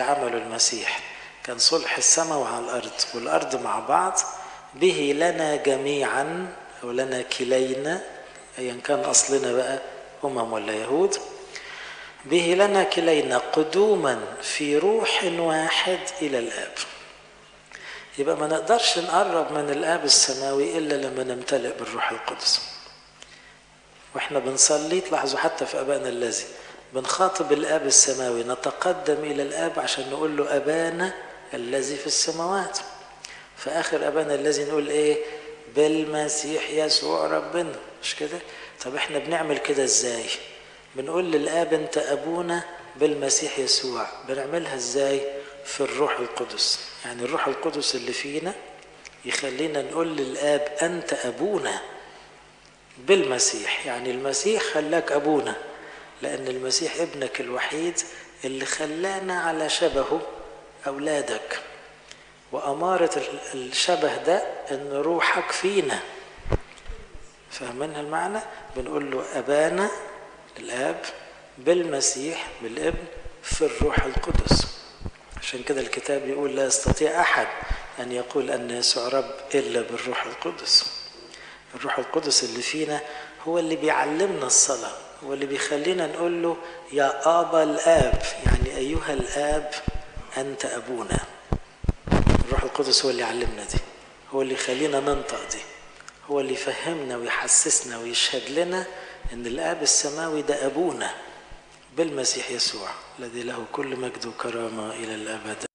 اللي عمله المسيح كان صلح السماء وعلى الأرض والأرض مع بعض به لنا جميعا أو لنا كلينا أيا كان أصلنا بقى أمم ولا يهود به لنا كلينا قدوما في روح واحد إلى الآب يبقى ما نقدرش نقرب من الآب السماوي إلا لما نمتلئ بالروح القدس واحنا بنصلي تلاحظوا حتى في أبائنا الذي بنخاطب الآب السماوي نتقدم إلى الآب عشان نقول له أبانا الذي في السماوات في آخر أبانا الذي نقول إيه بالمسيح يسوع ربنا مش كده طب احنا بنعمل كده ازاي بنقول للآب أنت أبونا بالمسيح يسوع بنعملها ازاي في الروح القدس يعني الروح القدس اللي فينا يخلينا نقول للآب أنت أبونا بالمسيح يعني المسيح خلاك أبونا لأن المسيح ابنك الوحيد اللي خلانا على شبهه أولادك وأمارة الشبه ده إن روحك فينا فاهمين المعنى؟ بنقول له أبانا الآب بالمسيح بالابن في الروح القدس عشان كده الكتاب يقول لا يستطيع أحد أن يقول أن يسوع رب إلا بالروح القدس الروح القدس اللي فينا هو اللي بيعلمنا الصلاة هو اللي بيخلينا نقول له يا آبا الآب يعني أيها الآب أنت أبونا الروح القدس هو اللي علمنا دي هو اللي يخلينا ننطق دي هو اللي يفهمنا ويحسسنا ويشهد لنا ان الاب السماوي ده ابونا بالمسيح يسوع الذي له كل مجد وكرامه الى الابد